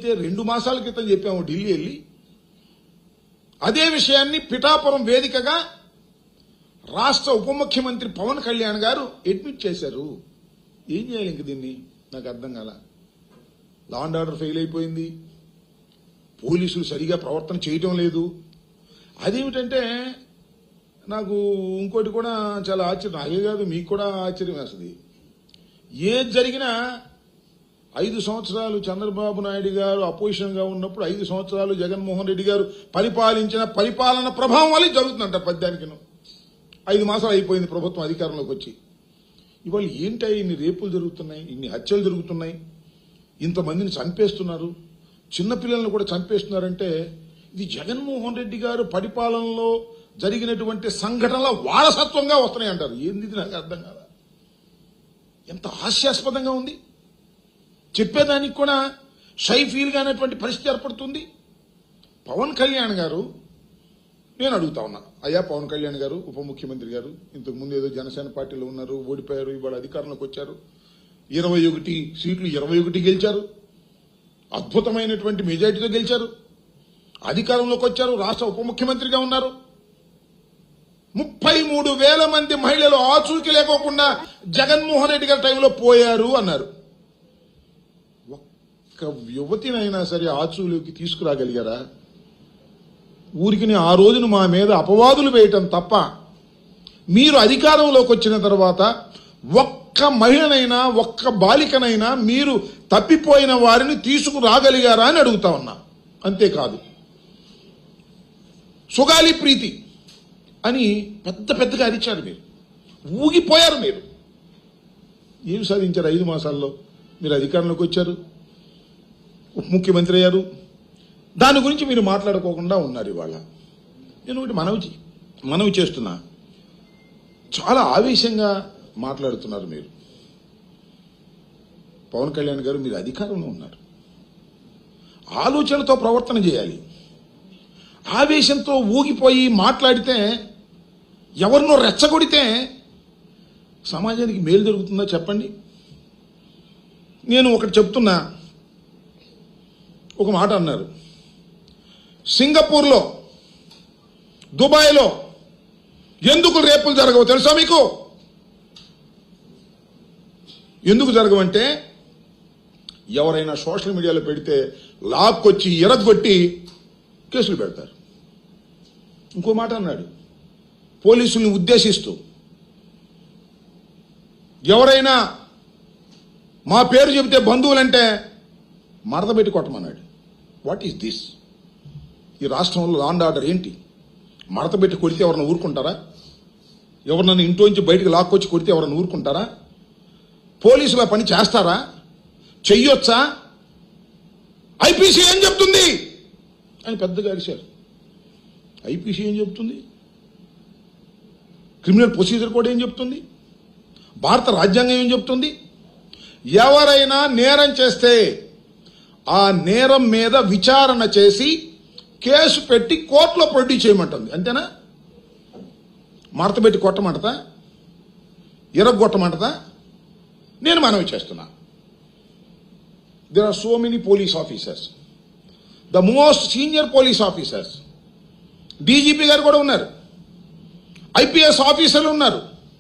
ఏదైతే రెండు మాసాల క్రితం చెప్పామో ఢిల్లీ వెళ్ళి అదే విషయాన్ని పిఠాపురం వేదికగా రాష్ట్ర ఉప ముఖ్యమంత్రి పవన్ కళ్యాణ్ గారు అడ్మిట్ చేశారు ఏం చేయాలి ఇంక దీన్ని నాకు అర్థం కాల లా అండ్ ఆర్డర్ ఫెయిల్ అయిపోయింది పోలీసులు సరిగా ప్రవర్తన చేయటం లేదు అదేమిటంటే నాకు ఇంకోటి కూడా చాలా ఆశ్చర్యం అదే కాదు మీకు కూడా ఆశ్చర్యం వేస్తుంది ఏది జరిగినా ఐదు సంవత్సరాలు చంద్రబాబు నాయుడు గారు అపోజిషన్ గా ఉన్నప్పుడు ఐదు సంవత్సరాలు జగన్మోహన్ రెడ్డి గారు పరిపాలించిన పరిపాలన ప్రభావం వల్ల జరుగుతుందంట పద్యానికి ఐదు మాసాలు అయిపోయింది ప్రభుత్వం అధికారంలోకి వచ్చి ఇవాళ ఏంటి ఇన్ని రేపులు జరుగుతున్నాయి ఇన్ని హత్యలు జరుగుతున్నాయి ఇంతమందిని చంపేస్తున్నారు చిన్నపిల్లలను కూడా చంపేస్తున్నారంటే ఇది జగన్మోహన్ రెడ్డి గారు పరిపాలనలో జరిగినటువంటి సంఘటనల వారసత్వంగా వస్తున్నాయి అంటారు ఏంది ఇది నాకు అర్థం కాదా ఎంత హాస్యాస్పదంగా ఉంది చెప్పేదానికి కూడా షై ఫీల్ గానటువంటి పరిస్థితి ఏర్పడుతుంది పవన్ కళ్యాణ్ గారు నేను అడుగుతా ఉన్నా అయ్యా పవన్ కళ్యాణ్ గారు ఉప ముఖ్యమంత్రి గారు ఇంతకు ముందు ఏదో జనసేన పార్టీలో ఉన్నారు ఓడిపోయారు ఇవాళ అధికారంలోకి వచ్చారు ఇరవై ఒకటి సీట్లు ఇరవై ఒకటి గెలిచారు అద్భుతమైనటువంటి మెజార్టీతో గెలిచారు అధికారంలోకి వచ్చారు రాష్ట్ర ఉప ముఖ్యమంత్రిగా ఉన్నారు ముప్పై మూడు వేల మంది మహిళలు ఆచూకీ లేకోకుండా జగన్మోహన్ రెడ్డి గారి టైంలో పోయారు అన్నారు ఒక్క యువతినైనా సరే ఆచూలోకి తీసుకురాగలిగారా ఊరికి ఆ రోజున మా మీద అపవాదులు వేయటం తప్ప మీరు అధికారంలోకి వచ్చిన తర్వాత ఒక్క మహిళనైనా ఒక్క బాలికనైనా మీరు తప్పిపోయిన వారిని తీసుకురాగలిగారా అని అడుగుతా ఉన్నా అంతేకాదు సుగాలి ప్రీతి అని పెద్ద పెద్దగా అరిచారు మీరు ఊగిపోయారు మీరు ఏం సాధించారు ఐదు మాసాల్లో మీరు అధికారంలోకి వచ్చారు ఉప ముఖ్యమంత్రి అయ్యారు దాని గురించి మీరు మాట్లాడుకోకుండా ఉన్నారు ఇవాళ నేను ఒకటి మనవి చే- మనవి చేస్తున్నా చాలా ఆవేశంగా మాట్లాడుతున్నారు మీరు పవన్ కళ్యాణ్ గారు మీరు అధికారంలో ఉన్నారు ఆలోచనతో ప్రవర్తన చేయాలి ఆవేశంతో ఊగిపోయి మాట్లాడితే ఎవరినో రెచ్చగొడితే సమాజానికి మేలు జరుగుతుందా చెప్పండి నేను ఒకటి చెప్తున్నా ఒక మాట అన్నారు సింగపూర్లో దుబాయ్లో ఎందుకు రేపులు జరగవు తెలుసా మీకు ఎందుకు జరగవంటే ఎవరైనా సోషల్ మీడియాలో పెడితే లాక్కొచ్చి ఎరగొట్టి కేసులు పెడతారు ఇంకో మాట అన్నాడు పోలీసుల్ని ఉద్దేశిస్తూ ఎవరైనా మా పేరు చెబితే బంధువులంటే మడత పెట్టి కొట్టమన్నాడు వాట్ ఈస్ దిస్ ఈ రాష్ట్రంలో లాండ్ ఆర్డర్ ఏంటి మడత పెట్టి కొడితే ఎవరన్నా ఊరుకుంటారా ఎవరినన్నా ఇంట్లోంచి బయటికి లాక్కొచ్చి కొడితే ఎవరన్నా ఊరుకుంటారా పోలీసులు ఆ పని చేస్తారా చెయ్యొచ్చా ఐపీసీ ఏం చెప్తుంది అని పెద్దగా అరిశారు ఐపీసీ ఏం చెప్తుంది క్రిమినల్ ప్రొసీజర్ కోడ్ ఏం చెప్తుంది భారత రాజ్యాంగం ఏం చెప్తుంది ఎవరైనా నేరం చేస్తే ఆ నేరం మీద విచారణ చేసి కేసు పెట్టి కోర్టులో ప్రొడ్యూస్ చేయమంటుంది అంతేనా మడత పెట్టి కొట్టమంటదా ఇరగొట్టమంటదా నేను మనవి చేస్తున్నా there are so many police officers the most senior police officers DGP గారు కూడా ఉన్నారు ఐపీఎస్ ఆఫీసర్లు ఉన్నారు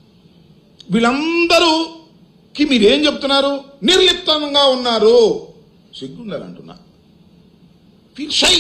వీళ్ళందరూకి మీరేం చెప్తున్నారు నిర్లిప్తంగా ఉన్నారు సిగ్గుండాలి అంటున్నా ఫీల్ షై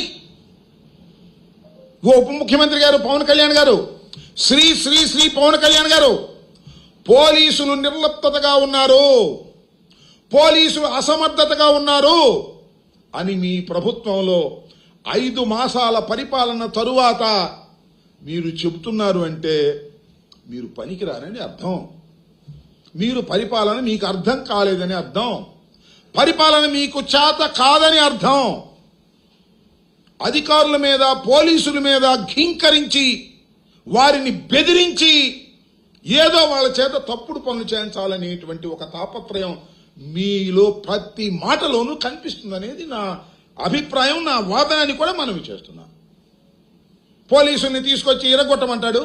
ఓ ఉప ముఖ్యమంత్రి గారు పవన్ కళ్యాణ్ గారు శ్రీ శ్రీ శ్రీ పవన్ కళ్యాణ్ గారు పోలీసులు నిర్లిప్తగా ఉన్నారు పోలీసులు అసమర్థతగా ఉన్నారు అని మీ ప్రభుత్వంలో ఐదు మాసాల పరిపాలన తరువాత మీరు చెబుతున్నారు అంటే మీరు పనికిరారని అర్థం మీరు పరిపాలన మీకు అర్థం కాలేదని అర్థం పరిపాలన మీకు చేత కాదని అర్థం అధికారుల మీద పోలీసుల మీద ఘీంకరించి వారిని బెదిరించి ఏదో వాళ్ళ చేత తప్పుడు పనులు చేయించాలనేటువంటి ఒక తాపత్రయం మీలో ప్రతి మాటలోనూ కనిపిస్తుందనేది నా అభిప్రాయం నా వాదనాన్ని కూడా మనవి చేస్తున్నా పోలీసుల్ని తీసుకొచ్చి ఇరగొట్టమంటాడు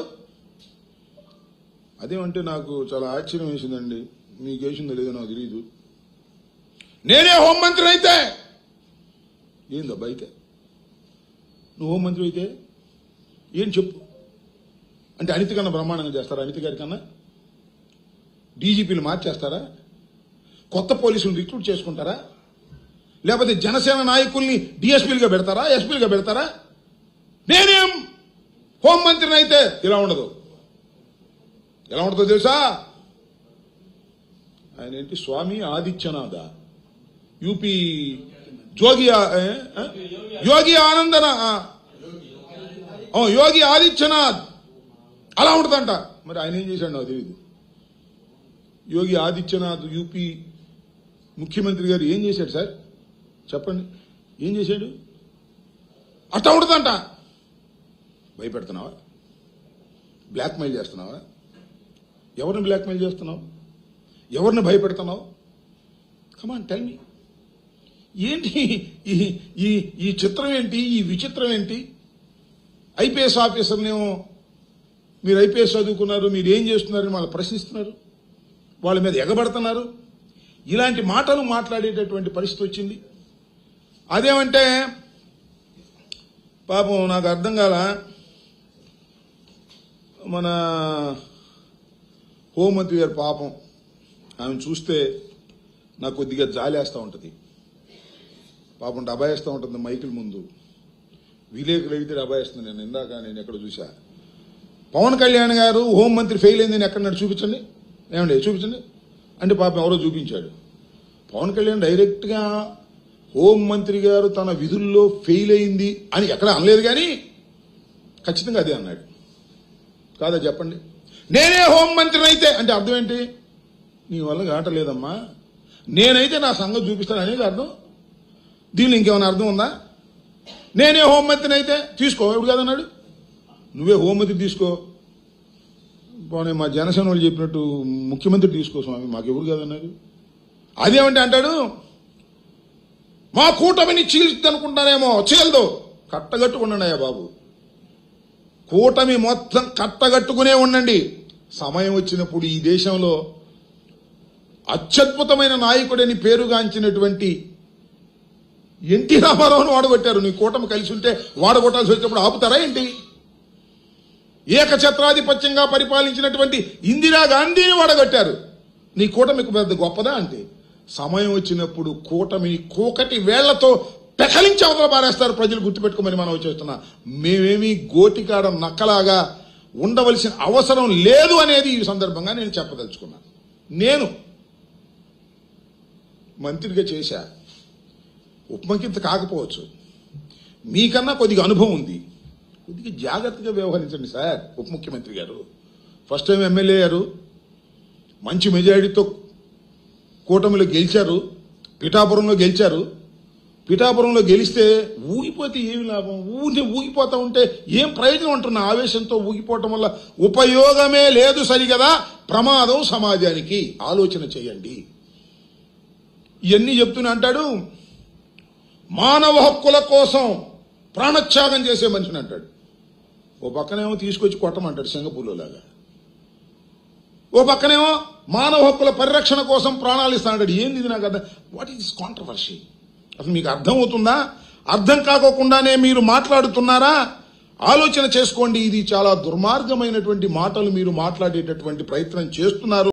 అదేమంటే నాకు చాలా ఆశ్చర్యం వేసిందండి మీకు వేసిందో లేదో నాకు తెలియదు నేనే హోంమంత్రి అయితే ఏందబ్బా అయితే నువ్వు హోంమంత్రి అయితే ఏం చెప్పు అంటే అనిత కన్నా బ్రహ్మాండంగా చేస్తారా అనిత గారి కన్నా డీజీపీలు మార్చేస్తారా కొత్త పోలీసులు రిక్రూట్ చేసుకుంటారా లేకపోతే జనసేన నాయకుల్ని డిఎస్పీలుగా పెడతారా ఎస్పీలుగా పెడతారా నేనేం హోంమంత్రిని అయితే ఇలా ఉండదు ఎలా ఉంటుందో తెలుసా ఆయన ఏంటి స్వామి ఆదిత్యనాథ యూపీ జోగి ఆ- ఏ? ఆ? యోగి ఆనందన ఆ. ఓ, యోగి ఆదిత్యనాథ్ అలా ఉంటుందంట మరి ఆయన ఏం చేశాడు నాకు తెలియదు యోగి ఆదిత్యనాథ్ యూపీ ముఖ్యమంత్రి గారు ఏం చేశాడు సార్ చెప్పండి ఏం చేశాడు అట్లా ఉంటుందంట భయపెడుతున్నావా బ్లాక్మెయిల్ చేస్తున్నావా ఎవరిని బ్లాక్మెయిల్ చేస్తున్నావు ఎవరిని భయపెడుతున్నావు కమాన్ టెల్ మీ ఏంటి ఈ ఈ ఈ చిత్రం ఏంటి ఈ విచిత్రం ఏంటి ఐపీఎస్ ఆఫీసర్నేమో మీరు ఐపీఎస్ చదువుకున్నారు మీరు ఏం చేస్తున్నారని వాళ్ళు ప్రశ్నిస్తున్నారు వాళ్ళ మీద ఎగబడుతున్నారు ఇలాంటి మాటలు మాట్లాడేటటువంటి పరిస్థితి వచ్చింది అదేమంటే పాపం నాకు అర్థం కాల మన హోంమంత్రి గారు పాపం ఆమెను చూస్తే నాకు కొద్దిగా జాలేస్తూ ఉంటుంది పాపం డబాయిస్తూ ఉంటుంది మైకుల ముందు విలేకరులు అడిగితే డబాయిస్తుంది నేను ఇందాక నేను ఎక్కడ చూసా పవన్ కళ్యాణ్ గారు హోంమంత్రి ఫెయిల్ అయిందని ఎక్కడన్నాడు చూపించండి ఏమండి చూపించండి అంటే పాపం ఎవరో చూపించాడు పవన్ కళ్యాణ్ డైరెక్ట్గా హోంమంత్రి గారు తన విధుల్లో ఫెయిల్ అయింది అని ఎక్కడ అనలేదు కానీ ఖచ్చితంగా అదే అన్నాడు కాదా చెప్పండి నేనే హోంమంత్రిని అయితే అంటే అర్థం ఏంటి నీ వల్ల కాటలేదమ్మా నేనైతే నా సంగతి చూపిస్తాను అనేది అర్థం దీనిలో ఇంకేమైనా అర్థం ఉందా నేనే హోంమంత్రిని అయితే తీసుకో ఎవడు కాదన్నాడు నువ్వే హోంమంత్రి తీసుకో పోనీ మా జనసేన వాళ్ళు చెప్పినట్టు ముఖ్యమంత్రి తీసుకో స్వామి మాకు ఎవరు కాదన్నారు అదేమంటే అంటాడు మా కూటమిని చీల్చుదనుకుంటానేమో చీలదు కట్టగట్టుకున్నాడయ్యా బాబు కూటమి మొత్తం కట్టగట్టుకునే ఉండండి సమయం వచ్చినప్పుడు ఈ దేశంలో అత్యద్భుతమైన నాయకుడని పేరుగాంచినటువంటి ఎన్టీ రామారావును వాడగొట్టారు నీ కూటమి కలిసి ఉంటే వాడగొట్టాల్సి వచ్చినప్పుడు ఆపుతారా ఏంటి ఏకఛత్రాధిపత్యంగా పరిపాలించినటువంటి ఇందిరా గాంధీని వాడగొట్టారు నీ కూటమికి పెద్ద గొప్పదా అంటే సమయం వచ్చినప్పుడు కూటమిని కూకటి వేళ్లతో పెకలించి అవతల పారేస్తారు ప్రజలు గుర్తుపెట్టుకోమని మనం చేస్తున్నా మేమేమి గోటికాడ నక్కలాగా ఉండవలసిన అవసరం లేదు అనేది ఈ సందర్భంగా నేను చెప్పదలుచుకున్నాను నేను మంత్రిగా చేశా ఉపముఖ్యమంత్రి కాకపోవచ్చు మీకన్నా కొద్దిగా అనుభవం ఉంది కొద్దిగా జాగ్రత్తగా వ్యవహరించండి సార్ ఉప ముఖ్యమంత్రి గారు ఫస్ట్ టైం ఎమ్మెల్యే గారు మంచి మెజారిటీతో కూటమిలో గెలిచారు పిఠాపురంలో గెలిచారు పిఠాపురంలో గెలిస్తే ఊగిపోతే ఏమి లాభం ఊగి ఊగిపోతా ఉంటే ఏం ప్రయోజనం అంటున్న ఆవేశంతో ఊగిపోవటం వల్ల ఉపయోగమే లేదు సరిగదా ప్రమాదం సమాజానికి ఆలోచన చేయండి ఇవన్నీ చెప్తూనే అంటాడు మానవ హక్కుల కోసం ప్రాణత్యాగం చేసే మనిషిని అంటాడు ఓ పక్కనేమో తీసుకొచ్చి కొట్టమంటాడు సింగపూర్లో లాగా ఓ పక్కనేమో మానవ హక్కుల పరిరక్షణ కోసం ప్రాణాలు ఇస్తాడు ఏంది ఇది నాకు అర్థం వాట్ ఈస్ కాంట్రవర్సీ అసలు మీకు అర్థం అవుతుందా అర్థం కాకోకుండానే మీరు మాట్లాడుతున్నారా ఆలోచన చేసుకోండి ఇది చాలా దుర్మార్గమైనటువంటి మాటలు మీరు మాట్లాడేటటువంటి ప్రయత్నం చేస్తున్నారు